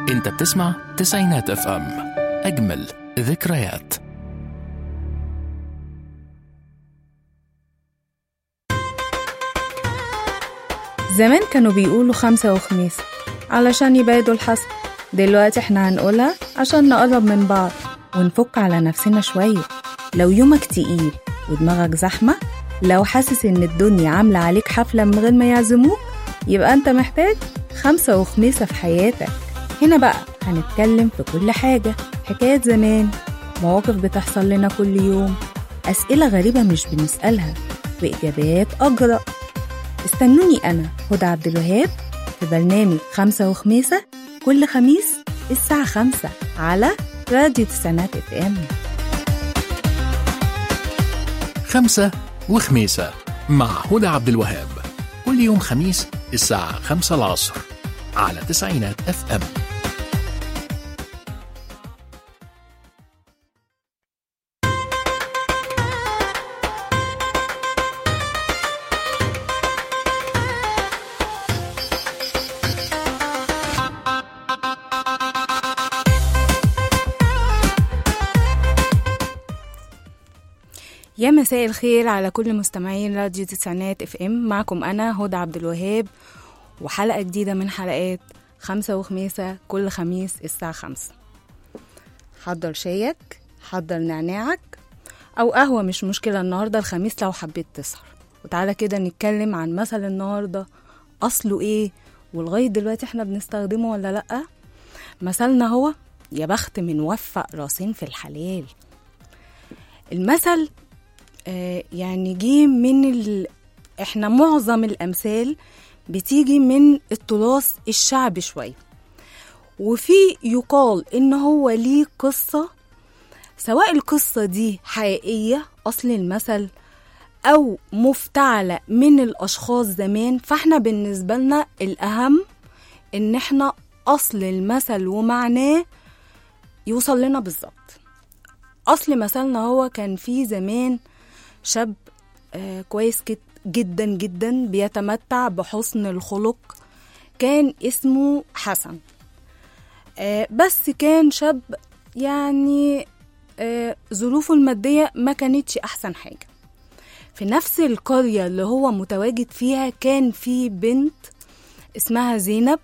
انت بتسمع تسعينات اف ام اجمل ذكريات زمان كانوا بيقولوا خمسة وخميس علشان يبعدوا الحسد دلوقتي احنا هنقولها عشان نقرب من بعض ونفك على نفسنا شوية لو يومك تقيل ودماغك زحمة لو حاسس ان الدنيا عاملة عليك حفلة من غير ما يعزموك يبقى انت محتاج خمسة وخميسة في حياتك هنا بقى هنتكلم في كل حاجة حكاية زمان مواقف بتحصل لنا كل يوم أسئلة غريبة مش بنسألها وإجابات أجرأ استنوني أنا هدى عبد الوهاب في برنامج خمسة وخميسة كل خميس الساعة خمسة على راديو تسعينات اف ام خمسة وخميسة مع هدى عبد الوهاب كل يوم خميس الساعة خمسة العصر على تسعينات اف ام يا مساء الخير على كل مستمعين راديو تسعينات اف ام معكم انا هدى عبد الوهاب وحلقة جديدة من حلقات خمسة وخميسة كل خميس الساعة خمسة حضر شايك حضر نعناعك أو قهوة مش مشكلة النهاردة الخميس لو حبيت تسهر وتعالى كده نتكلم عن مثل النهاردة أصله إيه ولغاية دلوقتي احنا بنستخدمه ولا لأ مثلنا هو يا بخت من وفق راسين في الحلال المثل آه، يعني جه من ال... احنا معظم الامثال بتيجي من التراث الشعبي شويه وفي يقال ان هو ليه قصه سواء القصه دي حقيقيه اصل المثل او مفتعله من الاشخاص زمان فاحنا بالنسبه لنا الاهم ان احنا اصل المثل ومعناه يوصل لنا بالظبط اصل مثلنا هو كان في زمان شاب آه كويس كت- جدا جدا بيتمتع بحسن الخلق كان اسمه حسن آه بس كان شاب يعني آه ظروفه المادية ما كانتش أحسن حاجة في نفس القرية اللي هو متواجد فيها كان في بنت اسمها زينب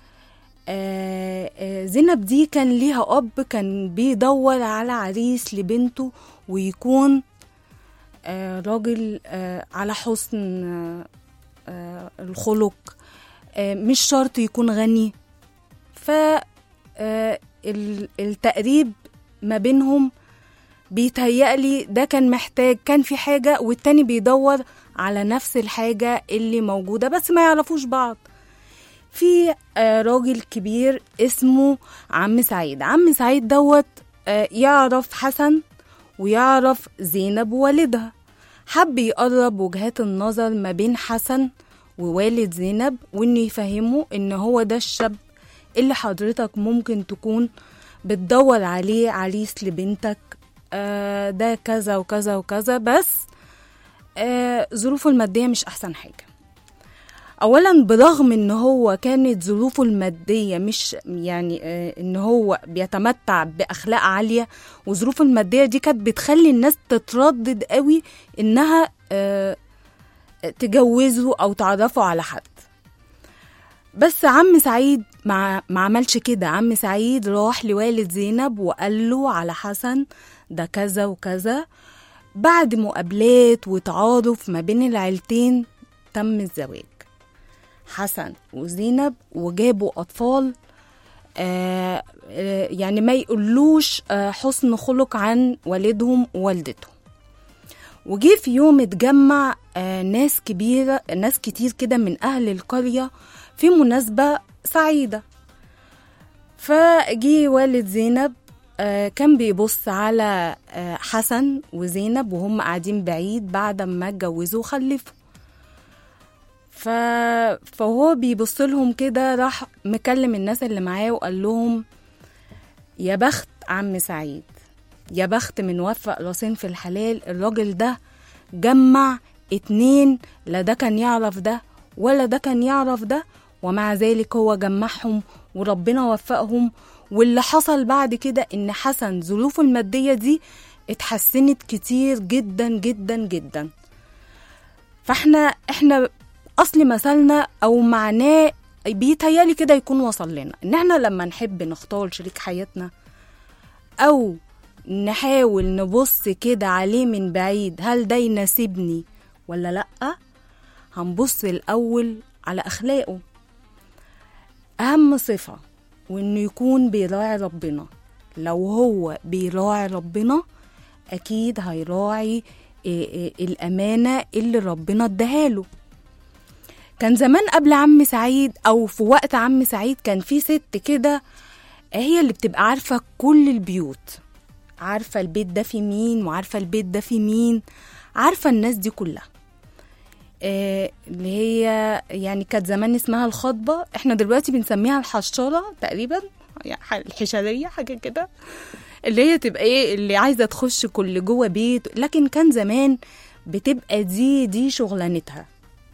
آه، آه، زينب دي كان ليها أب كان بيدور على عريس لبنته ويكون آه، راجل آه، على حسن آه، آه، الخلق آه، مش شرط يكون غني ف آه، ال- التقريب ما بينهم بيتهيألي ده كان محتاج كان في حاجة والتاني بيدور على نفس الحاجة اللي موجودة بس ما يعرفوش بعض في آه، راجل كبير اسمه عم سعيد عم سعيد دوت آه، يعرف حسن ويعرف زينب والدها حب يقرب وجهات النظر ما بين حسن ووالد زينب وانه يفهمه ان هو ده الشاب اللي حضرتك ممكن تكون بتدور عليه عريس لبنتك آه ده كذا وكذا وكذا بس آه ظروفه المادية مش أحسن حاجة اولا برغم ان هو كانت ظروفه الماديه مش يعني آه، ان هو بيتمتع باخلاق عاليه وظروفه الماديه دي كانت بتخلي الناس تتردد قوي انها آه، تجوزه او تعرفه على حد بس عم سعيد ما ما عملش كده عم سعيد راح لوالد زينب وقال له على حسن ده كذا وكذا بعد مقابلات وتعارف ما بين العيلتين تم الزواج حسن وزينب وجابوا أطفال آه آه، يعني ما يقولوش آه حسن خلق عن والدهم ووالدتهم وجي في يوم اتجمع آه ناس كبيرة ناس كتير كده من أهل القرية في مناسبة سعيدة فجي والد زينب آه كان بيبص على آه حسن وزينب وهم قاعدين بعيد بعد ما اتجوزوا وخلفوا ف... فهو بيبص لهم كده راح مكلم الناس اللي معاه وقال لهم يا بخت عم سعيد يا بخت من وفق راسين في الحلال الراجل ده جمع اتنين لا ده كان يعرف ده ولا ده كان يعرف ده ومع ذلك هو جمعهم وربنا وفقهم واللي حصل بعد كده ان حسن ظروفه الماديه دي اتحسنت كتير جدا جدا جدا فاحنا احنا اصل مثلنا او معناه بيتهيالي كده يكون وصل لنا ان احنا لما نحب نختار شريك حياتنا او نحاول نبص كده عليه من بعيد هل ده يناسبني ولا لأ هنبص الأول على أخلاقه أهم صفة وإنه يكون بيراعي ربنا لو هو بيراعي ربنا أكيد هيراعي إيه إيه الأمانة اللي ربنا اداهاله كان زمان قبل عم سعيد أو في وقت عم سعيد كان في ست كده هي اللي بتبقى عارفة كل البيوت عارفة البيت ده في مين وعارفة البيت ده في مين عارفة الناس دي كلها آه اللي هي يعني كانت زمان اسمها الخطبة احنا دلوقتي بنسميها الحشارة تقريبا يعني الحشرية حاجة كده اللي هي تبقى ايه اللي عايزة تخش كل جوه بيت لكن كان زمان بتبقى دي دي شغلانتها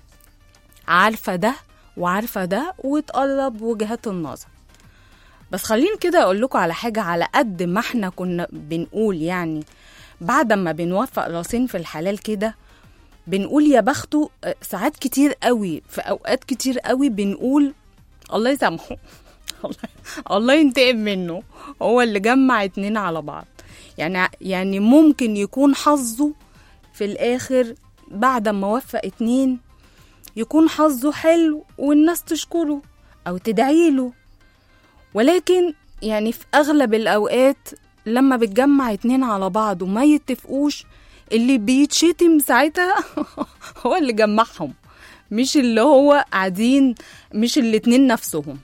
عارفة ده وعارفة ده وتقرب وجهات النظر بس خليني كده اقول لكم على حاجه على قد ما احنا كنا بنقول يعني بعد ما بنوفق راسين في الحلال كده بنقول يا بخته ساعات كتير قوي في اوقات كتير قوي بنقول الله يسامحه الله ينتقم منه هو اللي جمع اتنين على بعض يعني يعني ممكن يكون حظه في الاخر بعد ما وفق اتنين يكون حظه حلو والناس تشكره او تدعيله ولكن يعني في أغلب الأوقات لما بتجمع اتنين على بعض وما يتفقوش اللي بيتشتم ساعتها هو اللي جمعهم مش اللي هو قاعدين مش الاتنين نفسهم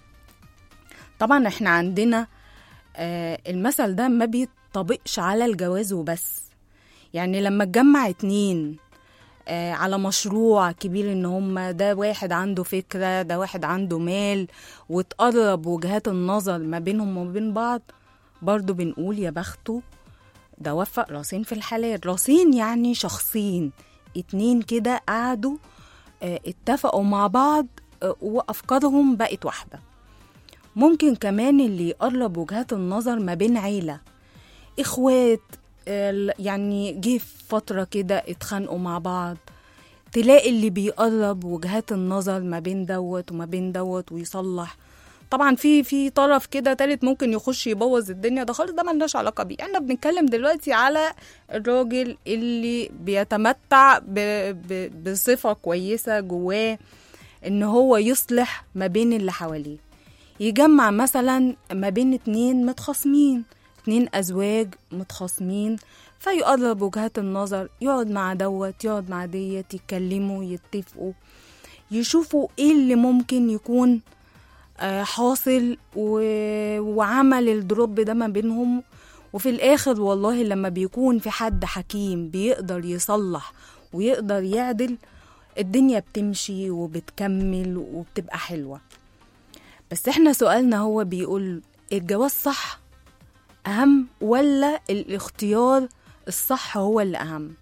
طبعا احنا عندنا آه المثل ده ما بيطبقش على الجواز وبس يعني لما تجمع اتنين آه على مشروع كبير ان هما ده واحد عنده فكرة ده واحد عنده مال وتقرب وجهات النظر ما بينهم وما بين بعض برضو بنقول يا بخته ده وفق راسين في الحلال راسين يعني شخصين اتنين كده قعدوا آه اتفقوا مع بعض آه وافكارهم بقت واحدة ممكن كمان اللي يقرب وجهات النظر ما بين عيلة اخوات يعني جه في فترة كده اتخانقوا مع بعض تلاقي اللي بيقرب وجهات النظر ما بين دوت وما بين دوت ويصلح طبعا في في طرف كده تالت ممكن يخش يبوظ الدنيا ده خالص ده ملناش علاقه بيه احنا بنتكلم دلوقتي على الراجل اللي بيتمتع ب ب بصفه كويسه جواه ان هو يصلح ما بين اللي حواليه يجمع مثلا ما بين اتنين متخاصمين اتنين أزواج متخاصمين فيقرب وجهات النظر يقعد مع دوت يقعد مع ديت يتكلموا يتفقوا يشوفوا ايه اللي ممكن يكون آه حاصل و... وعمل الدروب ده ما بينهم وفي الآخر والله لما بيكون في حد حكيم بيقدر يصلح ويقدر يعدل الدنيا بتمشي وبتكمل وبتبقى حلوة بس احنا سؤالنا هو بيقول الجواز صح أهم ولا الاختيار الصح هو اللي أهم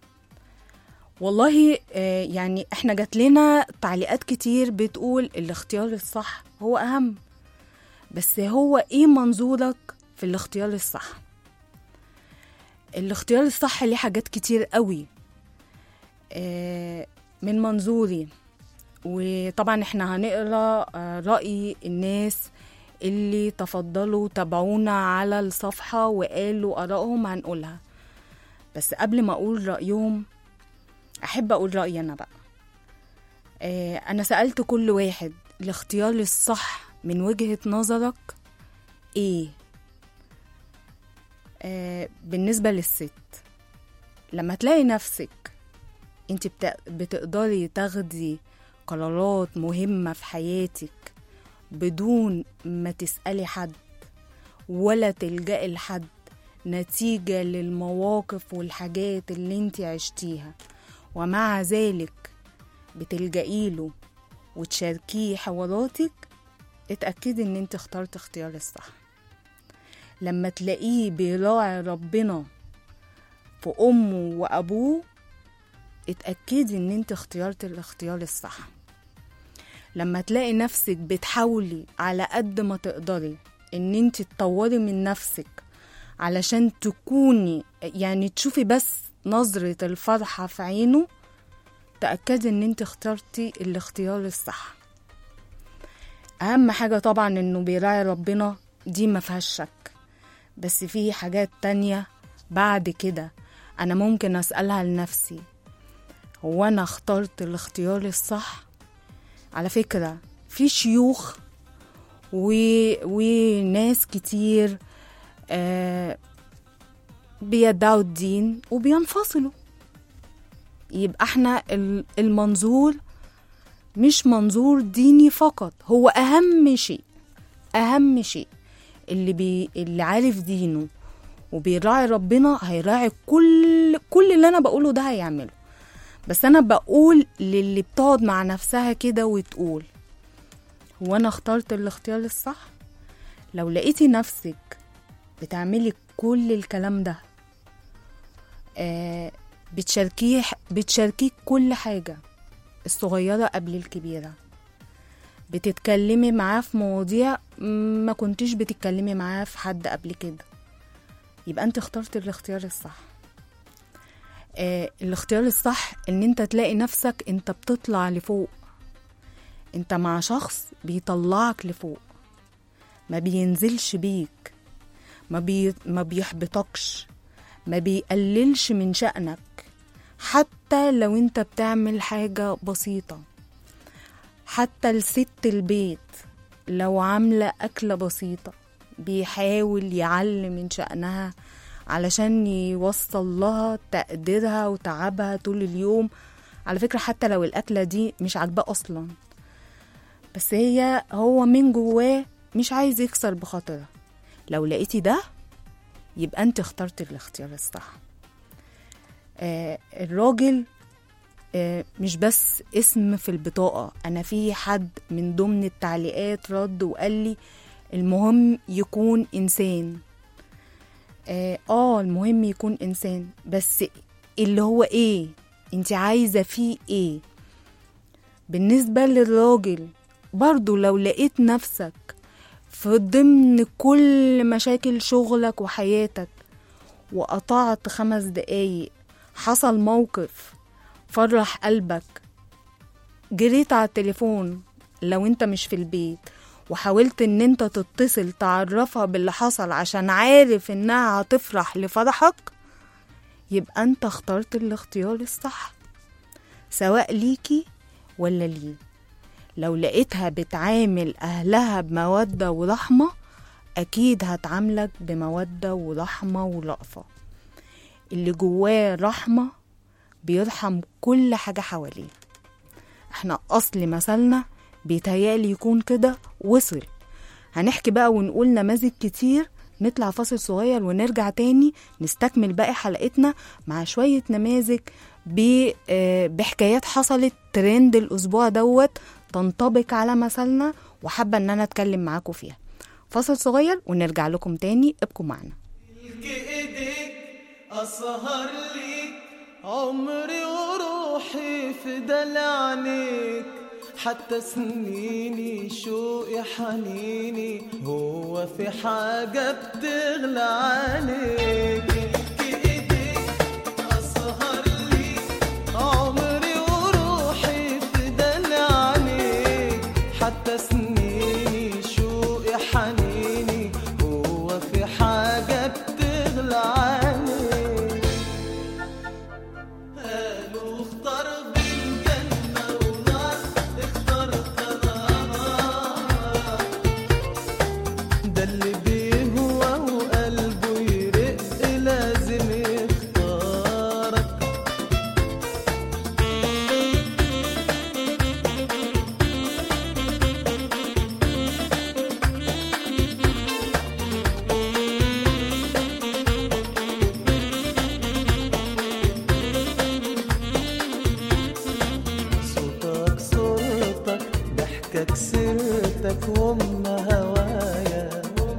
والله آه يعني احنا جات لنا تعليقات كتير بتقول الاختيار الصح هو أهم بس هو ايه منظورك في الاختيار الصح الاختيار الصح ليه حاجات كتير قوي آه من منظوري وطبعا احنا هنقرا آه رأي الناس اللي تفضلوا تابعونا على الصفحة وقالوا آرائهم هنقولها بس قبل ما أقول رأيهم أحب أقول رأيي أنا بقى آه أنا سألت كل واحد الاختيار الصح من وجهة نظرك إيه آه بالنسبة للست لما تلاقي نفسك انت بتقدري تاخدي قرارات مهمة في حياتك بدون ما تسألي حد ولا تلجأي لحد نتيجة للمواقف والحاجات اللي انت عشتيها ومع ذلك بتلجئي له وتشاركيه حواراتك اتأكدي ان انت اخترت اختيار الصح لما تلاقيه بيراعي ربنا في أمه وأبوه اتأكدي ان انت اختيرت الاختيار الصح لما تلاقي نفسك بتحاولي على قد ما تقدري ان انت تطوري من نفسك علشان تكوني يعني تشوفي بس نظرة الفرحة في عينه تأكدي ان انت اخترتي الاختيار الصح اهم حاجة طبعا انه بيراعي ربنا دي ما فيهاش شك بس في حاجات تانية بعد كده انا ممكن اسألها لنفسي هو انا اخترت الاختيار الصح على فكرة في شيوخ و... وناس كتير آه بيدعوا الدين وبينفصلوا يبقى احنا ال- المنظور مش منظور ديني فقط هو اهم شيء اهم شيء اللي بي اللي عارف دينه وبيراعي ربنا هيراعي كل كل اللي انا بقوله ده هيعمله بس انا بقول للي بتقعد مع نفسها كده وتقول هو انا اخترت الاختيار الصح لو لقيتي نفسك بتعملي كل الكلام ده آه بتشاركيه بتشاركيه كل حاجة الصغيرة قبل الكبيرة بتتكلمي معاه في مواضيع ما كنتيش بتتكلمي معاه في حد قبل كده يبقى انت اخترت الاختيار الصح آه الاختيار الصح ان انت تلاقي نفسك انت بتطلع لفوق انت مع شخص بيطلعك لفوق ما بينزلش بيك ما, بي... ما بيحبطكش ما بيقللش من شأنك حتى لو انت بتعمل حاجة بسيطة حتى لست البيت لو عاملة أكلة بسيطة بيحاول يعلي من شأنها علشان يوصل لها تقديرها وتعبها طول اليوم على فكرة حتى لو الأكلة دي مش عاجباه أصلا بس هي هو من جواه مش عايز يكسر بخاطرها لو لقيتي ده يبقى انت اخترت الاختيار الصح آه الراجل آه مش بس اسم في البطاقة أنا في حد من ضمن التعليقات رد وقال لي المهم يكون إنسان آه, آه المهم يكون إنسان بس اللي هو إيه انت عايزة فيه إيه بالنسبة للراجل برضو لو لقيت نفسك في ضمن كل مشاكل شغلك وحياتك وقطعت خمس دقايق حصل موقف فرح قلبك جريت على التليفون لو انت مش في البيت وحاولت ان انت تتصل تعرفها باللي حصل عشان عارف انها هتفرح لفرحك يبقى انت اخترت الاختيار الصح سواء ليكي ولا ليه لو لقيتها بتعامل أهلها بمودة ورحمة أكيد هتعاملك بمودة ورحمة ولقفة اللي جواه رحمة بيرحم كل حاجة حواليه احنا أصل مثلنا بيتهيألي يكون كده وصل هنحكي بقى ونقول نماذج كتير نطلع فاصل صغير ونرجع تاني نستكمل باقي حلقتنا مع شوية نماذج بحكايات حصلت ترند الأسبوع دوت تنطبق على مثلنا وحابة ان انا اتكلم معاكم فيها فاصل صغير ونرجع لكم تاني ابقوا معنا ايديك اسهر ليك عمري وروحي في دلعنيك حتى سنيني شوقي حنيني هو في حاجة بتغلى عليك ايديك اسهر ليك عمري وروحي في دلعنيك حتى سنيني شوقي حنيني هو في حاجة بتغلى عليك قالوا اختار بين جنة ونار اخترت انا نار ده اللي بيهوى وقلبه يرق لازم يختارك صوتك صورتك ضحكك سيرتك وام هوايا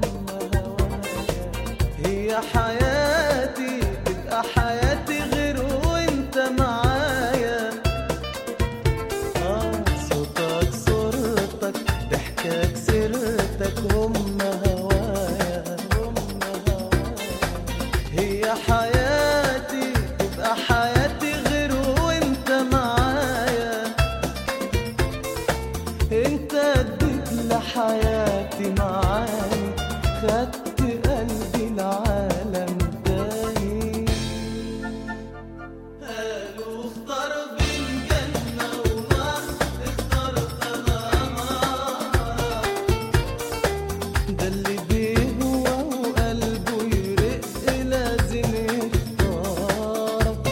هي حياتي تبقى حياتي غير وانت معايا آه صوتك صورتك انت اديت لحياتي معاني خدت قلبي العالم تاني قالوا اختار بين جنة ونار اخترت انا نار ده اللي بيهوى وقلبه يرق لازم يختارك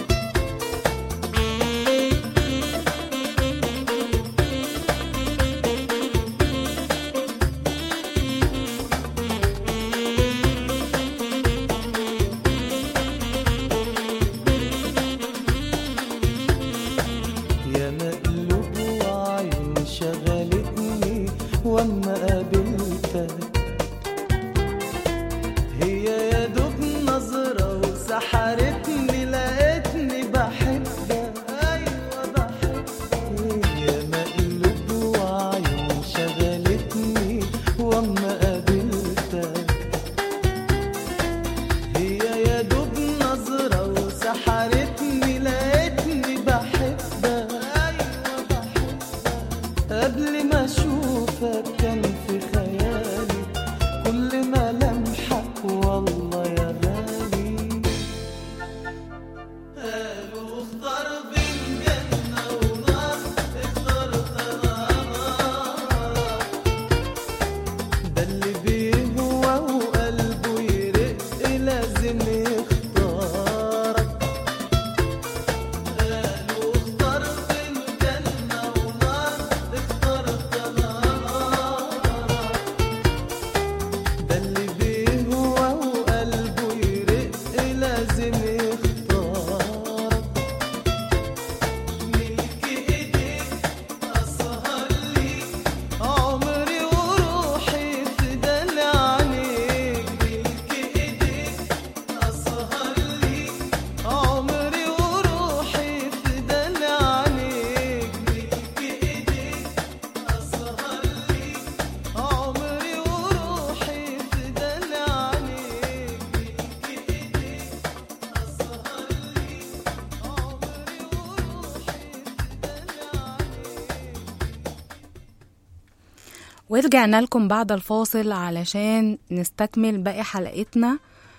يا مقلوب وعين شغلتني واما قابلتك هي يا دوب نظرة وسحرتني لقيتني بحبك أيوة بحبك يا مقلوب وعين شغلتني واما قابلتك هي يا دوب نظرة وسحرتني لقيتني بحبك أيوة بحبك قبل ما أشوفك كان في خيالي كل ما لمحك والله يا غالي قالوا اختار بين جنة ونار اخترت أنا نار ده اللي بيهوى وقلبه يرق لازم يختارك قالوا اختار بين جنة ونار اخترت انا نار ده اللي بيهوى وقلبه يرق لازم يختارك ملك ايديك اسهر ليك عمري وروحي فدان عليك ملك ايديك اسهر ليك عمري وروحي فدان عليك ملك ايديك اسهر ليك عمري وروحي فدان عليك ملك ايديك اسهر ليك عمري وروحي فدان عليك ورجعنا لكم بعد الفاصل علشان نستكمل باقي حلقتنا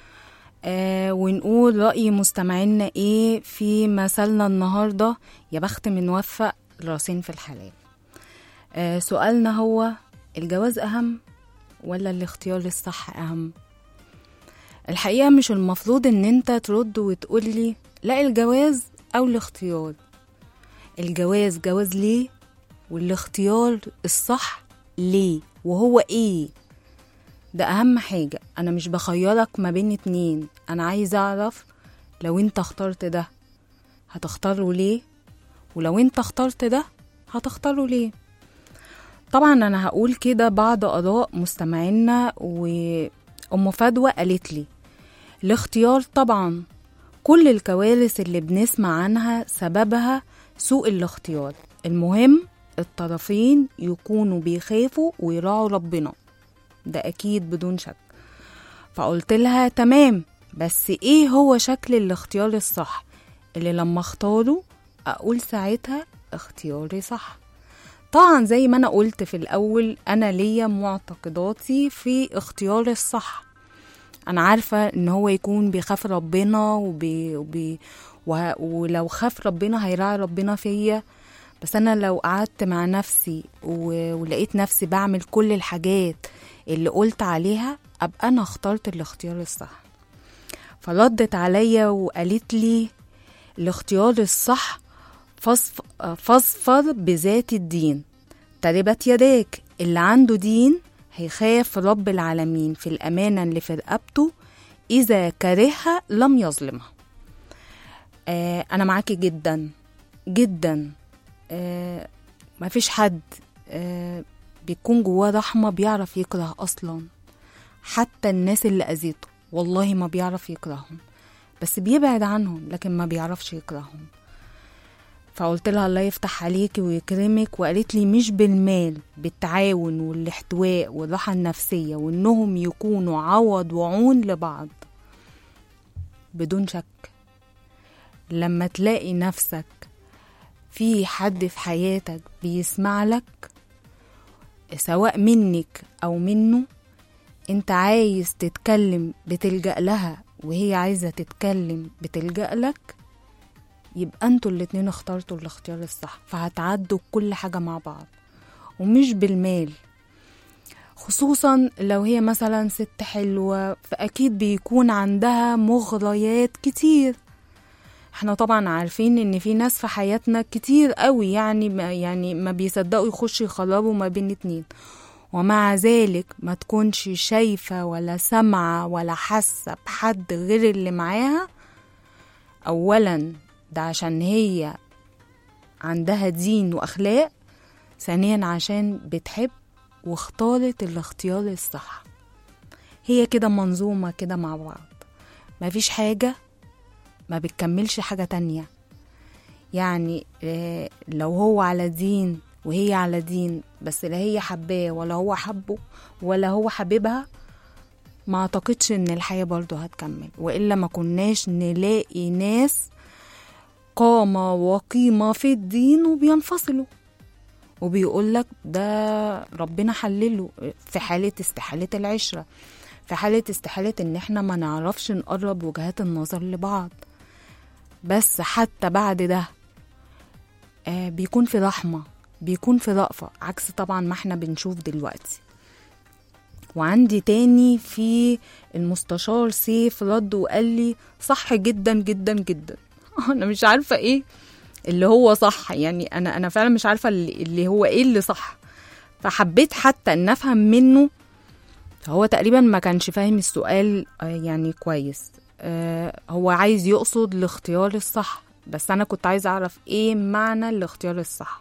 آه ونقول رأي مستمعينا ايه في مثلنا النهاردة يا بخت من وفق راسين في الحلال آه سؤالنا هو الجواز أهم ولا الاختيار الصح أهم الحقيقة مش المفروض ان انت ترد وتقولي لا الجواز او الاختيار الجواز جواز ليه والاختيار الصح ليه وهو ايه ده اهم حاجة انا مش بخيرك ما بين اتنين انا عايزة اعرف لو انت اخترت ده هتختاره ليه ولو انت اخترت ده هتختاره ليه طبعا انا هقول كده بعض اراء مستمعينا وام فدوى قالت لي الاختيار طبعا كل الكوارث اللي بنسمع عنها سببها سوء الاختيار المهم الطرفين يكونوا بيخافوا ويراعوا ربنا ده اكيد بدون شك فقلت لها تمام بس ايه هو شكل الاختيار الصح اللي لما اختاره اقول ساعتها اختياري صح طبعا زي ما انا قلت في الاول انا ليا معتقداتي في اختيار الصح انا عارفه ان هو يكون بيخاف ربنا وبي وبي وه- ولو خاف ربنا هيراعي ربنا فيا بس انا لو قعدت مع نفسي و- ولقيت نفسي بعمل كل الحاجات اللي قلت عليها ابقى انا اخترت الاختيار الصح فردت عليا وقالت لي الاختيار الصح فصف فاصفر بذات الدين تربت يداك اللي عنده دين هيخاف رب العالمين في الأمانة اللي في رقبته إذا كرهها لم يظلمها آه أنا معاكي جدا جدا آه مفيش حد آه بيكون جواه رحمة بيعرف يكره أصلا حتى الناس اللي أذيته والله ما بيعرف يكرههم بس بيبعد عنهم لكن ما بيعرفش يكرههم فقلت لها الله يفتح عليكي ويكرمك وقالت لي مش بالمال بالتعاون والاحتواء والراحة النفسية وانهم يكونوا عوض وعون لبعض بدون شك لما تلاقي نفسك في حد في حياتك بيسمع لك سواء منك أو منه انت عايز تتكلم بتلجأ لها وهي عايزة تتكلم بتلجأ لك يبقى انتوا الاتنين اخترتوا الاختيار الصح فهتعدوا كل حاجة مع بعض ومش بالمال خصوصا لو هي مثلا ست حلوة فأكيد بيكون عندها مغريات كتير احنا طبعا عارفين ان في ناس في حياتنا كتير قوي يعني ما يعني ما بيصدقوا يخشوا يخربوا ما بين اتنين ومع ذلك ما تكونش شايفة ولا سامعة ولا حاسة بحد غير اللي معاها أولا ده عشان هي عندها دين وأخلاق ثانيا عشان بتحب واختارت الاختيار الصح هي كده منظومة كده مع بعض مفيش حاجة ما بتكملش حاجة تانية يعني آه، لو هو على دين وهي على دين بس لا هي حباه ولا هو حبه ولا هو حبيبها ما اعتقدش ان الحياة برضو هتكمل وإلا ما كناش نلاقي ناس قامة وقيمة في الدين وبينفصلوا وبيقولك ده ربنا حلله في حالة استحالة العشرة في حالة استحالة ان احنا ما نعرفش نقرب وجهات النظر لبعض بس حتى بعد ده آه بيكون في رحمة بيكون في رأفة عكس طبعا ما احنا بنشوف دلوقتي وعندي تاني في المستشار سيف رد وقال لي صح جدا جدا جدا انا مش عارفة ايه اللي هو صح يعني انا انا فعلا مش عارفة اللي, اللي هو ايه اللي صح فحبيت حتى ان افهم منه هو تقريبا ما كانش فاهم السؤال آه، يعني كويس آه، هو عايز يقصد الاختيار الصح بس انا كنت عايزه اعرف ايه معنى الاختيار الصح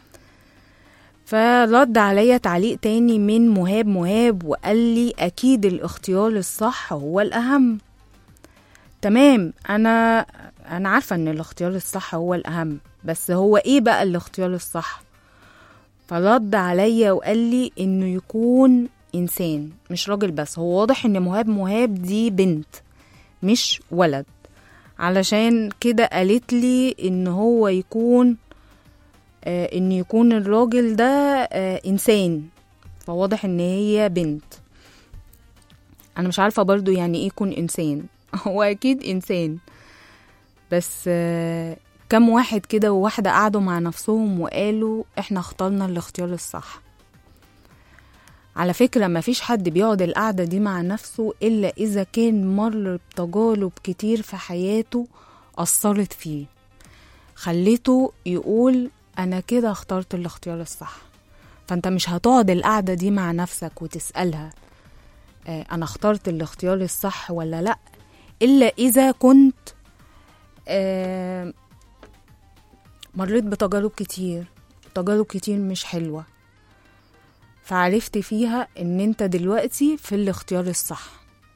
فرد عليا تعليق تاني من مهاب مهاب وقال لي اكيد الاختيار الصح هو الاهم تمام انا انا عارفه ان الاختيار الصح هو الاهم بس هو ايه بقى الاختيار الصح فرد عليا وقال لي انه يكون انسان مش راجل بس هو واضح ان مهاب مهاب دي بنت مش ولد علشان كده قالت لي ان هو يكون آه ان يكون الراجل ده آه انسان فواضح ان هي بنت انا مش عارفه برضو يعني ايه يكون انسان هو اكيد انسان بس آه كم واحد كده وواحدة قعدوا مع نفسهم وقالوا احنا اخترنا الاختيار الصح على فكرة مفيش حد بيقعد القعدة دي مع نفسه إلا إذا كان مر بتجارب كتير في حياته أثرت فيه خليته يقول أنا كده اخترت الاختيار الصح فأنت مش هتقعد القعدة دي مع نفسك وتسألها آه، أنا اخترت الاختيار الصح ولا لأ إلا إذا كنت آه، مريت بتجارب كتير تجارب كتير مش حلوة فعرفت فيها ان انت دلوقتي في الاختيار الصح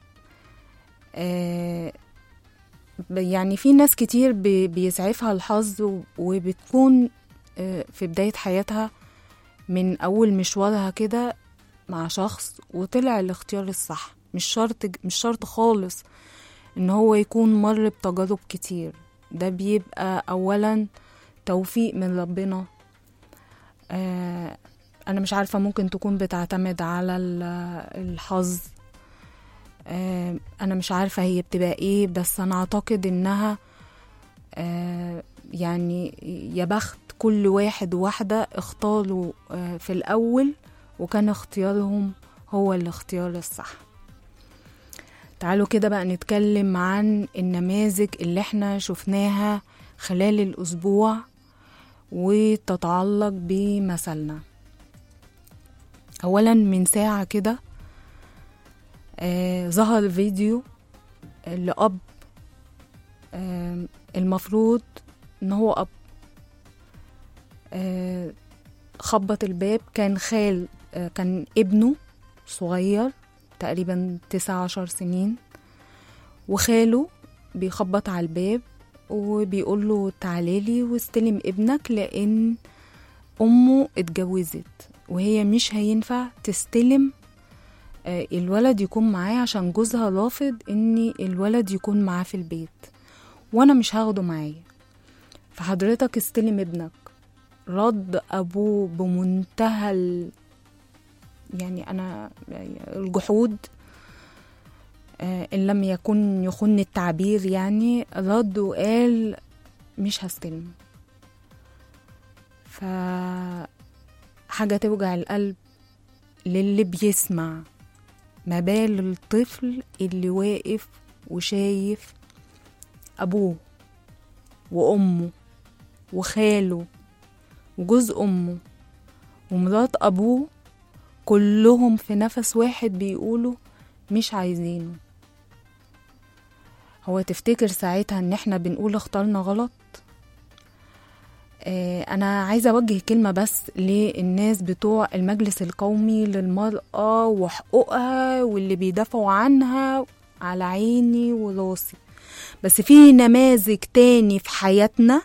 آه ب- يعني في ناس كتير بي- بيسعفها الحظ و- وبتكون آه في بداية حياتها من أول مشوارها كده مع شخص وطلع الاختيار الصح مش شرط مش شرط خالص ان هو يكون مر بتجارب كتير ده بيبقى اولا توفيق من ربنا آه انا مش عارفه ممكن تكون بتعتمد على ال- الحظ آه انا مش عارفه هي بتبقى ايه بس انا اعتقد انها آه يعني يا بخت كل واحد وواحده اختاروا آه في الاول وكان اختيارهم هو الاختيار الصح تعالوا كده بقى نتكلم عن النماذج اللي احنا شفناها خلال الأسبوع وتتعلق بمثلنا أولا من ساعة كده آه ظهر فيديو لأب آه المفروض إن هو أب آه خبط الباب كان خال آه كان ابنه صغير تقريبا تسعة عشر سنين وخاله بيخبط على الباب وبيقول له تعاليلي واستلم ابنك لأن أمه اتجوزت وهي مش هينفع تستلم آه، الولد يكون معاه عشان جوزها رافض ان الولد يكون معاه في البيت وانا مش هاخده معايا فحضرتك استلم ابنك رد ابوه بمنتهى ال- يعني انا الجحود آه، ان لم يكن يخن التعبير يعني رد وقال مش هستلم ف حاجة توجع القلب للي بيسمع ما بال الطفل اللي واقف وشايف أبوه وأمه وخاله وجوز أمه ومرات أبوه كلهم في نفس واحد بيقولوا مش عايزينه هو تفتكر ساعتها ان احنا بنقول اخترنا غلط آه، انا عايزه اوجه كلمه بس للناس بتوع المجلس القومي للمراه وحقوقها واللي بيدافعوا عنها على عيني وراسي بس في نماذج تاني في حياتنا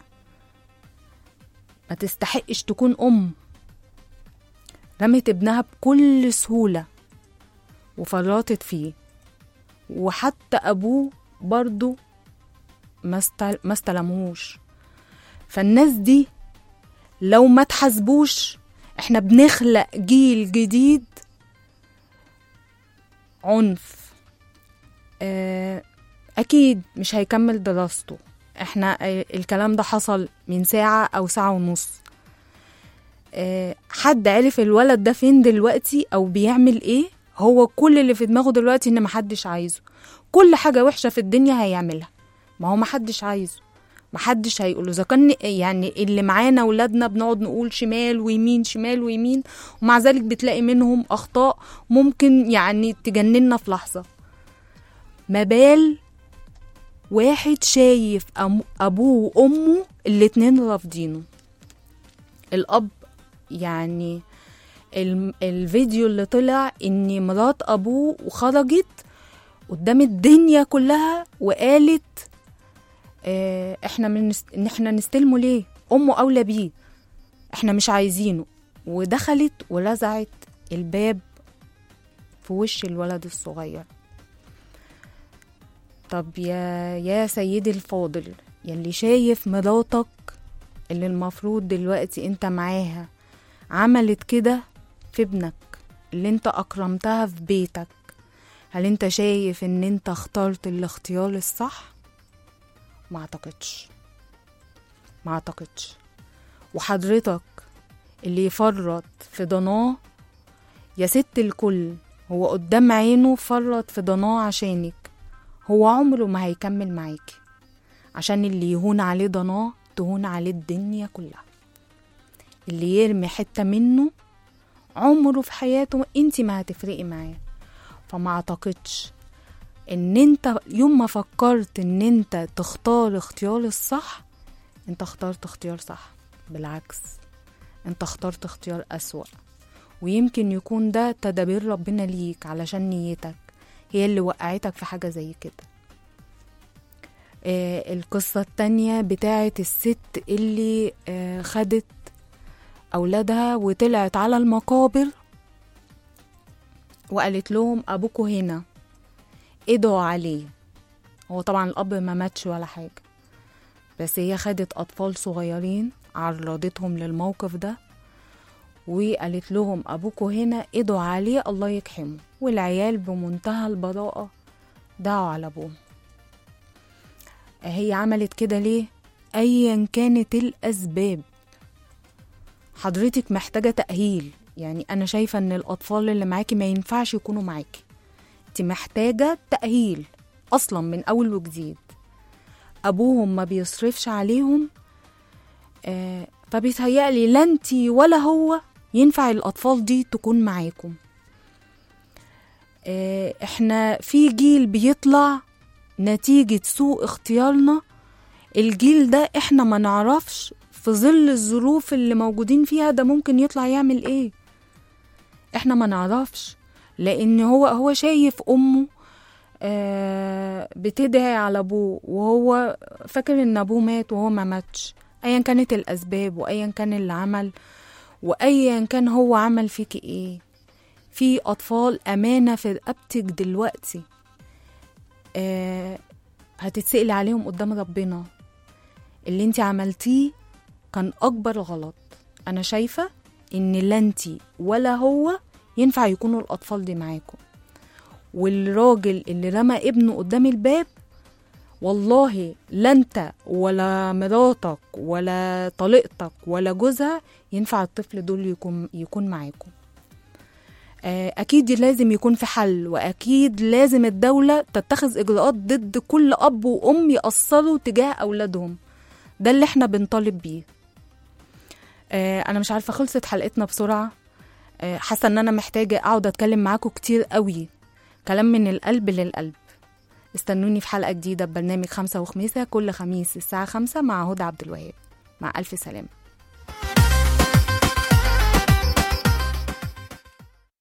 ما تستحقش تكون ام رمت ابنها بكل سهوله وفرطت فيه وحتى ابوه برضو ما استل- ما استلموش فالناس دي لو ما تحاسبوش احنا بنخلق جيل جديد عنف آه، اكيد مش هيكمل دراسته احنا آه، الكلام ده حصل من ساعة او ساعة ونص آه، حد عرف الولد ده فين دلوقتي او بيعمل ايه هو كل اللي في دماغه دلوقتي ان محدش عايزه كل حاجة وحشة في الدنيا هيعملها ما هو محدش عايزه محدش هيقوله اذا كان يعني اللي معانا ولادنا بنقعد نقول شمال ويمين شمال ويمين ومع ذلك بتلاقي منهم اخطاء ممكن يعني تجننا في لحظه ما بال واحد شايف أم- ابوه وامه الاتنين رافضينه الاب يعني الم- الفيديو اللي طلع ان مرات ابوه وخرجت قدام الدنيا كلها وقالت آه، احنا من ان احنا نستلمه ليه امه اولى بيه احنا مش عايزينه ودخلت ورزعت الباب في وش الولد الصغير طب يا يا سيدي الفاضل يلي شايف مراتك اللي المفروض دلوقتي انت معاها عملت كده في ابنك اللي انت اكرمتها في بيتك هل انت شايف ان انت اخترت الاختيار الصح ما اعتقدش ما اعتقدش وحضرتك اللي يفرط في ضناه يا ست الكل هو قدام عينه فرط في ضناه عشانك هو عمره ما هيكمل معاكي عشان اللي يهون عليه ضناه تهون عليه الدنيا كلها اللي يرمي حتة منه عمره في حياته انت ما هتفرقي معاه فما اعتقدش ان انت يوم ما فكرت ان انت تختار اختيار الصح انت اخترت اختيار صح بالعكس انت اخترت اختيار اسوأ ويمكن يكون ده تدابير ربنا ليك علشان نيتك هي اللي وقعتك في حاجة زي كده آه القصة التانية بتاعت الست اللي آه خدت أولادها وطلعت على المقابر وقالت لهم أبوكوا هنا ادعوا عليه هو طبعا الأب ما ماتش ولا حاجة بس هي خدت أطفال صغيرين عرضتهم للموقف ده وقالت لهم أبوكوا هنا ادعوا عليه الله يكحمه والعيال بمنتهى البراءة دعوا على أبوهم هي عملت كده ليه أيا كانت الأسباب حضرتك محتاجة تأهيل يعني أنا شايفة إن الأطفال اللي معاكي ما ينفعش يكونوا معاكي انت محتاجة تأهيل أصلا من أول وجديد أبوهم ما بيصرفش عليهم آه فبيتهيألي لا انت ولا هو ينفع الأطفال دي تكون معاكم آه احنا في جيل بيطلع نتيجة سوء اختيارنا الجيل ده احنا ما نعرفش في ظل الظروف اللي موجودين فيها ده ممكن يطلع يعمل ايه احنا ما نعرفش لان هو هو شايف امه آه بتدعي على ابوه وهو فاكر ان ابوه مات وهو ما ماتش ايا كانت الاسباب وايا كان اللي عمل وايا كان هو عمل فيك ايه في اطفال امانه في رقبتك دلوقتي آه هتتسألي عليهم قدام ربنا اللي انت عملتيه كان اكبر غلط انا شايفه ان لا انت ولا هو ينفع يكونوا الأطفال دي معاكم والراجل اللي رمى ابنه قدام الباب والله لا انت ولا مراتك ولا طليقتك ولا جوزها ينفع الطفل دول يكون يكون معاكم آه، اكيد لازم يكون في حل واكيد لازم الدوله تتخذ اجراءات ضد كل اب وام يقصروا تجاه اولادهم ده اللي احنا بنطالب بيه آه، انا مش عارفه خلصت حلقتنا بسرعه آه، حاسه ان انا محتاجه اقعد اتكلم معاكم كتير قوي كلام من القلب للقلب استنوني في حلقه جديده ببرنامج خمسة وخميسة كل خميس الساعه خمسة مع هدى عبد الوهاب مع الف سلامه